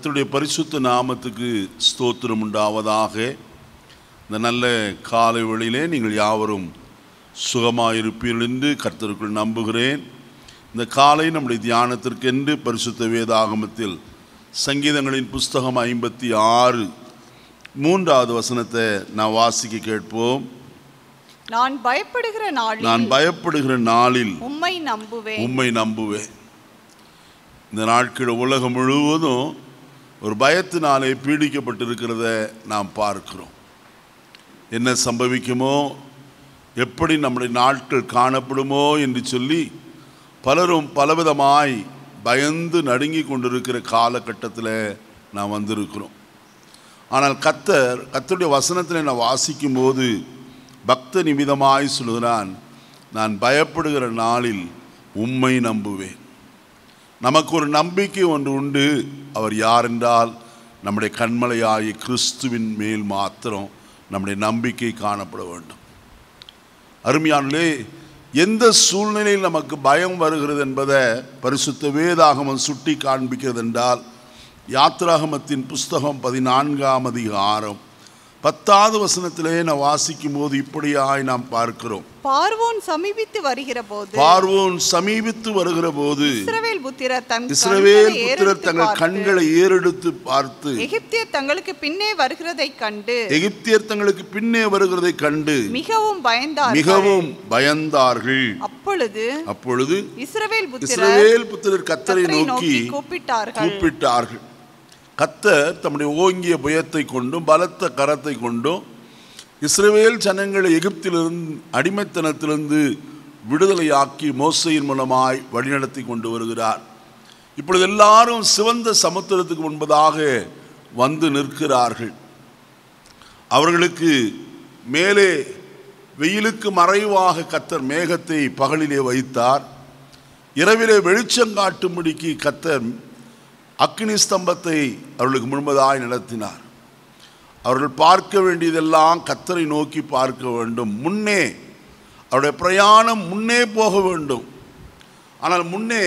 கர்த்தருடைய பரிசுத்த நாமத்துக்கு ஸ்தோத்திரம் உண்டாவதாக இந்த நல்ல காலை வேளையிலே நீங்கள் யாவரும் சுகமாயிருப்பீர்கள் என்று கர்த்தருக்குள் நம்புகிறேன் இந்த காலை நம்முடைய தியானத்திற்கென்று பரிசுத்த வேதாகமத்தில் சங்கீதங்களின் புஸ்தகம் ஐம்பத்தி ஆறு மூன்றாவது வசனத்தை நான் வாசிக்க கேட்போம் நான் பயப்படுகிற நாளில் நான் பயப்படுகிற நாளில் உம்மை நம்புவேன் உம்மை நம்புவேன் இந்த நாட்கள் உலகம் முழுவதும் ஒரு பயத்தினாலே பீடிக்கப்பட்டிருக்கிறத நாம் பார்க்கிறோம் என்ன சம்பவிக்குமோ எப்படி நம்முடைய நாட்கள் காணப்படுமோ என்று சொல்லி பலரும் பலவிதமாய் பயந்து நடுங்கி கொண்டிருக்கிற காலகட்டத்தில் நாம் வந்திருக்கிறோம் ஆனால் கத்தர் கத்தருடைய வசனத்தில் நான் வாசிக்கும்போது பக்த நிமிதமாய் சொல்கிறான் நான் பயப்படுகிற நாளில் உம்மை நம்புவேன் நமக்கு ஒரு நம்பிக்கை ஒன்று உண்டு அவர் யார் என்றால் நம்முடைய கண்மலையாகிய கிறிஸ்துவின் மேல் மாத்திரம் நம்முடைய நம்பிக்கை காணப்பட வேண்டும் அருமையானே எந்த சூழ்நிலையில் நமக்கு பயம் வருகிறது என்பதை பரிசுத்த வேதாகமம் சுட்டி காண்பிக்கிறது என்றால் யாத்ராகமத்தின் புஸ்தகம் பதினான்காம் அதிகாரம் பத்தாவது வசனத்திலே நான் வாசிக்கும் போது இப்படியாய் நாம் பார்க்கிறோம் பார்வோன் சமீபித்து வருகிற போது பார்வோன் சமீபித்து வருகிற போது இஸ்ரவேல் புத்திரர் தன் இஸ்ரவேல் கண்களை புத்திரர் ஏறெடுத்து தங்கள் பார்த்து, கண்களை ஏறெடுத்து பார்த்து எகிப்தியர் தங்களுக்கு பின்னே வருகிறதைக் கண்டு எகிப்தியர் தங்களுக்கு பின்னே வருகிறதை கண்டு மிகவும் பயந்தார்கள் மிகவும் பயந்தார்கள் அப்பொழுது அப்பொழுது இஸ்ரவேல் புத்திரர் இஸ்ரவேல் புத்திரர் கத்தரை கர்த்தரை நோக்கி நோக்கி கூப்பிட்டார்கள் கூப்பிட்டார்கள் கத்தர் தம்முடைய ஓங்கிய புயத்தை கொண்டும் பலத்த கரத்தை கொண்டும் இஸ்ரவேல் ஜனங்களை எகிப்திலிருந்து அடிமைத்தனத்திலிருந்து விடுதலையாக்கி மோசையின் மூலமாய் வழிநடத்தி கொண்டு வருகிறார் இப்பொழுது எல்லாரும் சிவந்த சமுத்திரத்துக்கு முன்பதாக வந்து நிற்கிறார்கள் அவர்களுக்கு மேலே வெயிலுக்கு மறைவாக கத்தர் மேகத்தை பகலிலே வைத்தார் இரவிலே வெளிச்சம் காட்டும்படிக்கு கத்தர் அக்னி ஸ்தம்பத்தை அவர்களுக்கு முழுவதாய் நடத்தினார் அவர்கள் பார்க்க வேண்டியதெல்லாம் கத்தரை நோக்கி பார்க்க வேண்டும் முன்னே அவருடைய பிரயாணம் முன்னே போக வேண்டும் ஆனால் முன்னே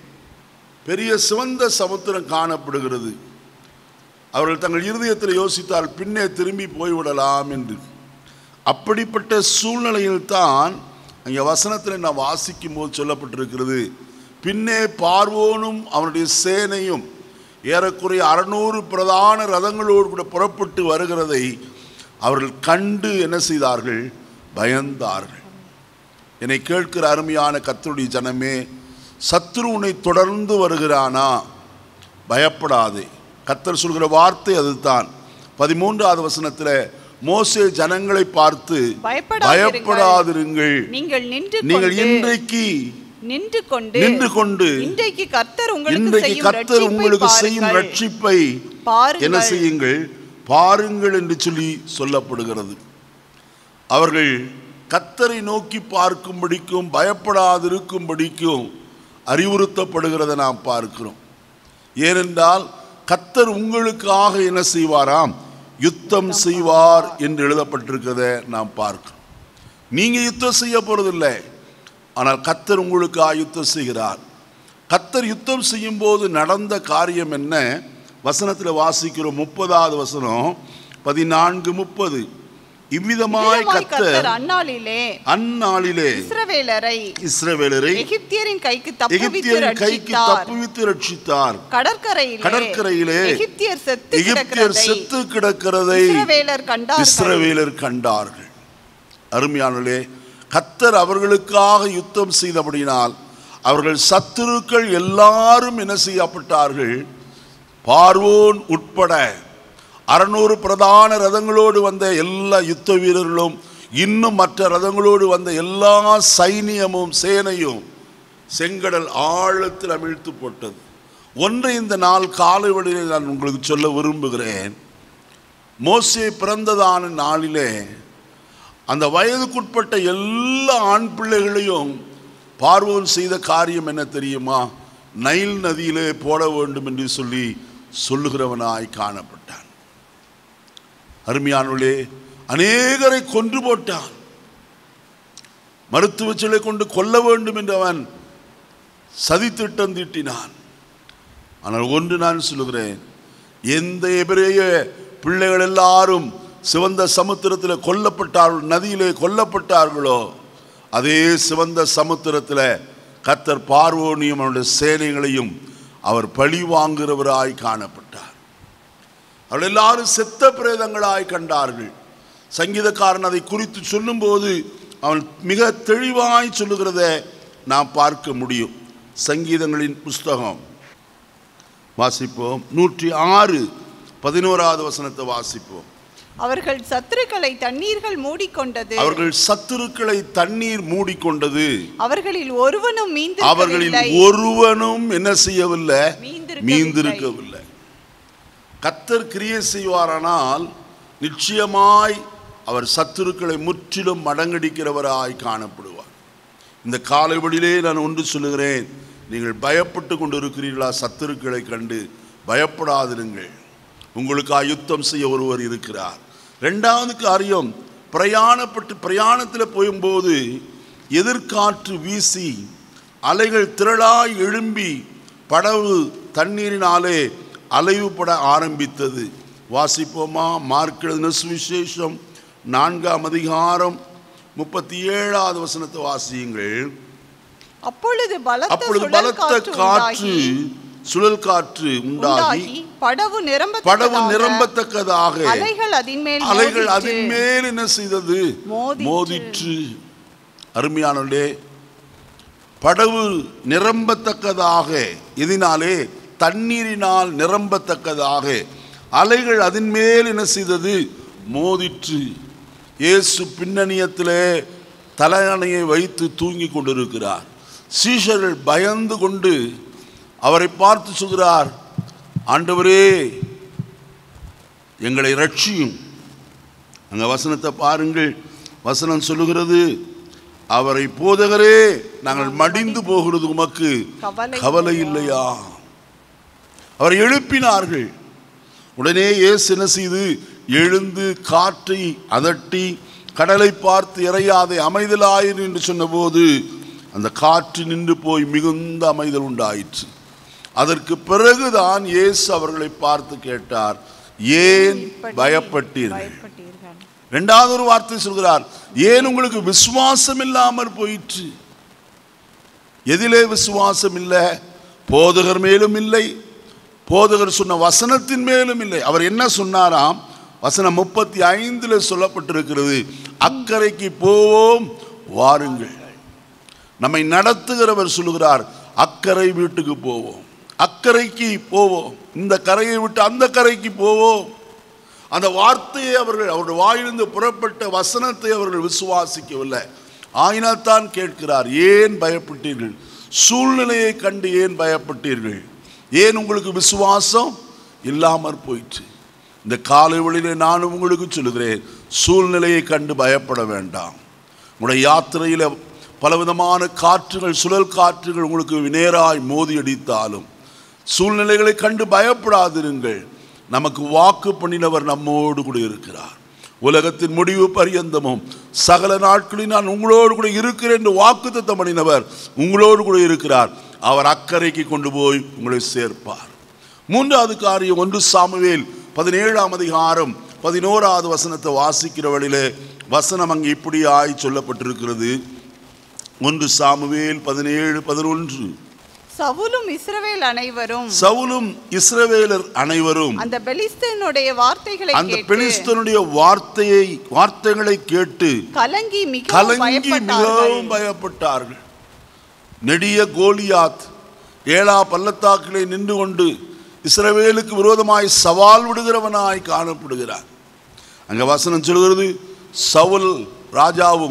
பெரிய சிவந்த சமுத்திரம் காணப்படுகிறது அவர்கள் தங்கள் இருதயத்தில் யோசித்தால் பின்னே திரும்பி போய்விடலாம் என்று அப்படிப்பட்ட சூழ்நிலையில் தான் அங்கே வசனத்தில் நான் வாசிக்கும் போது சொல்லப்பட்டிருக்கிறது பின்னே பார்வோனும் அவனுடைய சேனையும் ஏறக்குறைய அறநூறு பிரதான ரதங்களோடு கூட புறப்பட்டு வருகிறதை அவர்கள் கண்டு என்ன செய்தார்கள் பயந்தார்கள் என்னை கேட்கிற அருமையான கத்தருடைய ஜனமே சத்ரு உன்னை தொடர்ந்து வருகிறானா பயப்படாதே கத்தர் சொல்கிற வார்த்தை அதுதான் பதிமூன்றாவது வசனத்தில் மோசே ஜனங்களை பார்த்து பயப்படாதிருங்கள். பயப்படாதிருங்கள் நீங்கள் நின்று நீங்கள் கொண்டு இன்றைக்கு நின்று கொண்டு நின்று கொண்டு இன்றைக்கு கர்த்தர் உங்களுக்கு இன்றைக்கு செய்யும் கர்த்தர் ரட்சிப்பை உங்களுக்கு செய்யும் பாருங்கள். ரட்சிப்பை பாருங்கள். என்ன செய்யுங்கள் பாருங்கள் என்று சொல்லி சொல்லப்படுகிறது அவர்கள் கத்தரை நோக்கி பார்க்கும்படிக்கும் பயப்படாதிருக்கும்படிக்கும் அறிவுறுத்தப்படுகிறதை நாம் பார்க்கிறோம் ஏனென்றால் கத்தர் உங்களுக்காக என்ன செய்வாராம் யுத்தம் செய்வார் என்று எழுதப்பட்டிருக்கிறதை நாம் பார்க்கிறோம் நீங்க யுத்தம் செய்ய போறதில்லை ஆனால் கத்தர் உங்களுக்காக யுத்தம் செய்கிறார் கத்தர் யுத்தம் செய்யும் போது நடந்த காரியம் என்ன வசனத்தில் வாசிக்கிறோம் முப்பதாவது வசனம் பதினான்கு முப்பது இவ்விதமாய் இவ்விதமாய் கத்தர் கர்த்தர் அந்நாளிலே அந்நாளிலே இஸ்ரவேலரை இஸ்ரவேலரை எகிப்தியரின் கைக்கு தப்புவித்து எகிப்தியர் கைக்கு ரட்சித்தார் தப்புவித்து ரட்சித்தார் கடற்கரையிலே கடற்கரையிலே எகிப்தியர் செத்து எகிப்தியர் கிடக்கிறதை செத்து கிடக்கிறதை இஸ்ரவேலர் கண்டார்கள் இஸ்ரவேலர் கண்டார்கள் அருமையானே கத்தர் அவர்களுக்காக யுத்தம் செய்தபடியினால் அவர்கள் சத்துருக்கள் எல்லாரும் என்ன செய்யப்பட்டார்கள் பார்வோன் உட்பட அறநூறு பிரதான ரதங்களோடு வந்த எல்லா யுத்த வீரர்களும் இன்னும் மற்ற ரதங்களோடு வந்த எல்லா சைனியமும் சேனையும் செங்கடல் ஆழத்தில் அமிழ்த்து போட்டது ஒன்றை இந்த நாள் காலை வழியில் நான் உங்களுக்கு சொல்ல விரும்புகிறேன் மோசே பிறந்ததான நாளிலே அந்த வயதுக்குட்பட்ட எல்லா ஆண் பிள்ளைகளையும் பார்வோன் செய்த காரியம் என்ன தெரியுமா நைல் நதியிலே போட வேண்டும் என்று சொல்லி சொல்லுகிறவனாய் காணப்பட்டான் அருமையானவளே அநேகரை கொன்று போட்டான் மருத்துவச்சிலை கொண்டு கொல்ல வேண்டும் என்று அவன் சதித்திட்டம் தீட்டினான் ஆனால் ஒன்று நான் சொல்லுகிறேன் எந்த எபிரேய பிள்ளைகள் எல்லாரும் சிவந்த சமுத்திரத்தில் கொல்லப்பட்டார்கள் நதியிலே கொல்லப்பட்டார்களோ அதே சிவந்த சமுத்திரத்தில் கத்தர் பார்வோனியும் அவனுடைய சேனைகளையும் அவர் பழி வாங்குகிறவராய் காணப்பட்டார் அவர்கள் எல்லாரும் செத்த பிரேதங்களாய் கண்டார்கள் சங்கீதக்காரன் அதை குறித்து சொல்லும்போது அவன் மிக தெளிவாய் சொல்லுகிறத நாம் பார்க்க முடியும் சங்கீதங்களின் புஸ்தகம் வாசிப்போம் நூற்றி ஆறு பதினோராவது வசனத்தை வாசிப்போம் அவர்கள் சத்துருக்களை தண்ணீர்கள் மூடிக்கொண்டது அவர்கள் சத்துருக்களை தண்ணீர் மூடிக்கொண்டது அவர்களில் ஒருவனும் அவர்களில் மீந்திருக்கவில்லை ஒருவனும் என்ன செய்யவில்லை மீந்திருக்கவில்லை. மீந்திருக்கவில்லை கத்தர் கிரியை செய்வாரானால் நிச்சயமாய் அவர் சத்துருக்களை முற்றிலும் மடங்கடிக்கிறவராய் காணப்படுவார் இந்த காலைவெளியிலே நான் ஒன்று சொல்லுகிறேன் நீங்கள் பயப்பட்டு கொண்டு இருக்கிறீர்களா சத்துருக்களை கண்டு பயப்படாதிருங்கள் உங்களுக்காக யுத்தம் செய்ய ஒருவர் இருக்கிறார் ரெண்டாவது காரியம் பிரயாணப்பட்டு பிரயாணத்தில் போகும்போது எதிர்காற்று வீசி அலைகள் திரளாய் எழும்பி படகு தண்ணீரினாலே அலைவுபட ஆரம்பித்தது வாசிப்போமா மார்க் எழுதின சுவிசேஷம் நான்காம் அதிகாரம் முப்பத்தி ஏழாவது வசனத்தை வாசியுங்கள் அப்பொழுது பலத்த அப்பொழுது சுழல் பலத்த காற்று காற்று உண்டாகி சுழல் காற்று உண்டாகி உண்டாகி படவு நிரம்ப படவு நிரம்பத்தக்கதாக அலைகள் அதின் மேல் அலைகள் மோதிற்று. அதன் மேல் என்ன செய்தது மோதிற்று. மோதிற்று அருமையானே படவு நிரம்பத்தக்கதாக இதனாலே தண்ணீரினால் நிரம்பத்தக்கதாக அலைகள் அதன் மேல் என்ன செய்தது மோதிற்று இயேசு பின்னணியத்திலே தலையணையை வைத்து தூங்கி கொண்டிருக்கிறார் சீஷர்கள் பயந்து கொண்டு அவரை பார்த்து சொல்கிறார் ஆண்டவரே எங்களை ரட்சியும் அங்க வசனத்தை பாருங்கள் வசனம் சொல்லுகிறது அவரை போதகரே நாங்கள் மடிந்து போகிறது உமக்கு கவலை கவலை இல்லையா அவர் எழுப்பினார்கள் உடனே இயேசு என்ன செய்து எழுந்து காற்றை அதட்டி கடலை பார்த்து இறையாதே அமைதலாயிரு என்று சொன்னபோது அந்த காற்று நின்று போய் மிகுந்த அமைதல் உண்டாயிற்று அதற்கு பிறகுதான் இயேசு அவர்களை பார்த்து கேட்டார் ஏன் இப்படி பயப்பட்டீர்கள் பயப்பட்டீர்கள் இரண்டாவது ஒரு வார்த்தை சொல்கிறார் ஏன் உங்களுக்கு விசுவாசம் இல்லாமற் போயிற்று எதிலே விசுவாசம் இல்லை போதகர் மேலும் இல்லை போதகர் சொன்ன வசனத்தின் மேலும் இல்லை அவர் என்ன சொன்னாராம் வசனம் முப்பத்தி ஐந்துல சொல்லப்பட்டிருக்கிறது அக்கறைக்கு போவோம் வாருங்கள் நம்மை நடத்துகிறவர் சொல்லுகிறார் அக்கறை வீட்டுக்கு போவோம் அக்கறைக்கு போவோம் இந்த கரையை விட்டு அந்த கரைக்கு போவோம் அந்த வார்த்தையை அவர்கள் அவருடைய வாயிலிருந்து புறப்பட்ட வசனத்தை அவர்கள் விசுவாசிக்கவில்லை ஆயினால்தான் கேட்கிறார் ஏன் பயப்பட்டீர்கள் சூழ்நிலையை கண்டு ஏன் பயப்பட்டீர்கள் ஏன் உங்களுக்கு விசுவாசம் இல்லாமற் போயிற்று இந்த காலை வழியிலே நானும் உங்களுக்கு சொல்லுகிறேன் சூழ்நிலையை கண்டு பயப்பட வேண்டாம் உங்களுடைய யாத்திரையில் பலவிதமான காற்றுகள் சுழல் காற்றுகள் உங்களுக்கு நேராய் மோதி அடித்தாலும் சூழ்நிலைகளை கண்டு பயப்படாதிருங்கள் நமக்கு வாக்கு பண்ணினவர் நம்மோடு கூட இருக்கிறார் உலகத்தின் முடிவு பரியந்தமும் சகல நாட்களில் நான் உங்களோடு கூட இருக்கிறேன் என்று வாக்கு பண்ணினவர் உங்களோடு கூட இருக்கிறார் அவர் அக்கறைக்கு கொண்டு போய் உங்களை சேர்ப்பார் மூன்றாவது காரியம் ஒன்று சாமுவேல் பதினேழாம் அதிகாரம் பதினோராவது வசனத்தை வாசிக்கிற வழியிலே வசனம் அங்கே இப்படியாய் சொல்லப்பட்டிருக்கிறது ஒன்று சாமுவேல் பதினேழு பதினொன்று சவுலும் இஸ்ரவேல் அனைவரும் சவுலும் இஸ்ரவேலர் அனைவரும் அந்த பெலிஸ்தனுடைய வார்த்தைகளை அந்த கேட்டு பெலிஸ்தனுடைய வார்த்தையை வார்த்தைகளை கேட்டு கலங்கி மிகவும் கலங்கி பயப்பட்டார்கள் மிகவும் பயப்பட்டார்கள் நெடிய கோலியாத் ஏழா பள்ளத்தாக்கிலே நின்று கொண்டு இஸ்ரவேலுக்கு விரோதமாய் சவால் விடுகிறவனாய் காணப்படுகிறார் அங்க வசனம் சொல்கிறது சவுல் ராஜாவும்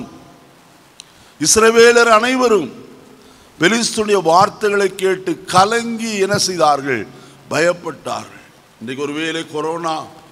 இஸ்ரவேலர் அனைவரும் பெலிஸ்துடைய வார்த்தைகளை கேட்டு கலங்கி என்ன செய்தார்கள் பயப்பட்டார்கள் இன்றைக்கு ஒருவேளை கொரோனா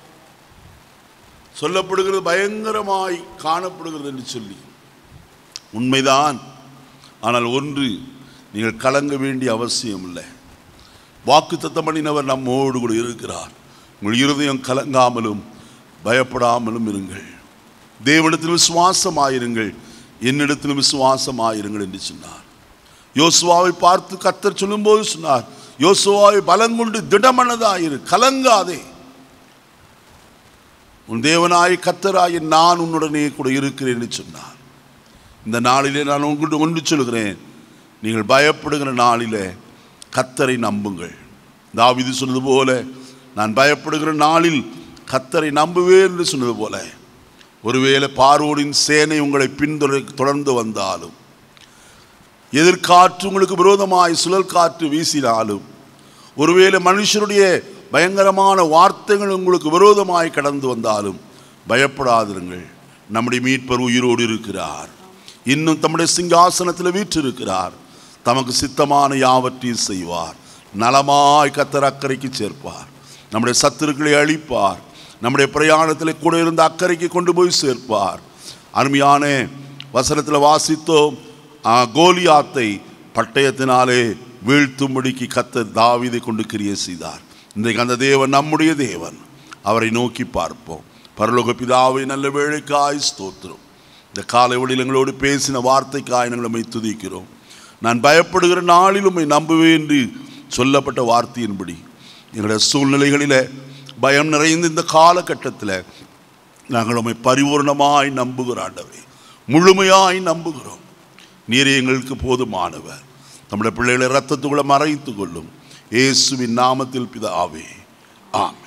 சொல்லப்படுகிறது பயங்கரமாய் காணப்படுகிறது என்று சொல்லி உண்மைதான் ஆனால் ஒன்று நீங்கள் கலங்க வேண்டிய அவசியம் இல்லை வாக்கு தத்தம் பண்ணினவர் நம்மோடு கூட இருக்கிறார் உங்கள் இருதயம் கலங்காமலும் பயப்படாமலும் இருங்கள் தேவனிடத்தில் விசுவாசமாயிருங்கள் என்னிடத்தில் விசுவாசமாயிருங்கள் என்று சொன்னார் யோசுவாவை பார்த்து கத்தர் சொல்லும்போது சொன்னார் யோசுவாவை பலங்கொண்டு திடமனதாயிரு கலங்காதே உன் தேவனாய் கத்தராய் நான் உன்னுடனே கூட இருக்கிறேன் என்று சொன்னார் இந்த நாளிலே நான் உங்கள்கிட்ட ஒன்று சொல்கிறேன் நீங்கள் பயப்படுகிற நாளிலே கத்தரை நம்புங்கள் தாவீது சொன்னது போல நான் பயப்படுகிற நாளில் கத்தரை நம்புவேன் என்று சொன்னது போல ஒருவேளை பார்வோனின் சேனை உங்களை பின்தொடர் தொடர்ந்து வந்தாலும் எதிர்காற்று உங்களுக்கு விரோதமாய் சுழல் காற்று வீசினாலும் ஒருவேளை மனுஷருடைய பயங்கரமான வார்த்தைகள் உங்களுக்கு விரோதமாய் கடந்து வந்தாலும் பயப்படாதிருங்கள் நம்முடைய மீட்பர் உயிரோடு இருக்கிறார் இன்னும் தம்முடைய சிங்காசனத்தில் வீற்றிருக்கிறார் தமக்கு சித்தமான யாவற்றையும் செய்வார் நலமாய் கத்தர் அக்கறைக்கு சேர்ப்பார் நம்முடைய சத்துருக்களை அழிப்பார் நம்முடைய பிரயாணத்தில் கூட இருந்த அக்கறைக்கு கொண்டு போய் சேர்ப்பார் அருமையான வசனத்தில் வாசித்தோம் ஆ, கோலியாத்தை பட்டயத்தினாலே வீழ்த்தும்படிக்கு கத்தர் தாவீதை கொண்டு கிரியை செய்தார் இன்றைக்கு அந்த தேவன் நம்முடைய தேவன் அவரை நோக்கி பார்ப்போம் பரலோக பிதாவை நல்ல வேலைக்காய் ஸ்தோத்திரம் இந்த காலை வழியில் எங்களோடு பேசின வார்த்தைக்காய் நாங்கள் உம்மை துதிக்கிறோம் நான் பயப்படுகிற நாளில் உம்மை நம்புவேன் என்று சொல்லப்பட்ட வார்த்தையின்படி எங்களுடைய சூழ்நிலைகளில் பயம் நிறைந்த இந்த காலகட்டத்தில் நாங்கள் உம்மை பரிபூர்ணமாய் நம்புகிற ஆண்டவரே முழுமையாய் நம்புகிறோம் நீரே எங்களுக்கு போதுமானவர் நம்முடைய பிள்ளைகளை ரத்தத்துக்குள்ள மறைத்து கொள்ளும் இயேசுவின் நாமத்தில் பிதாவே ஆ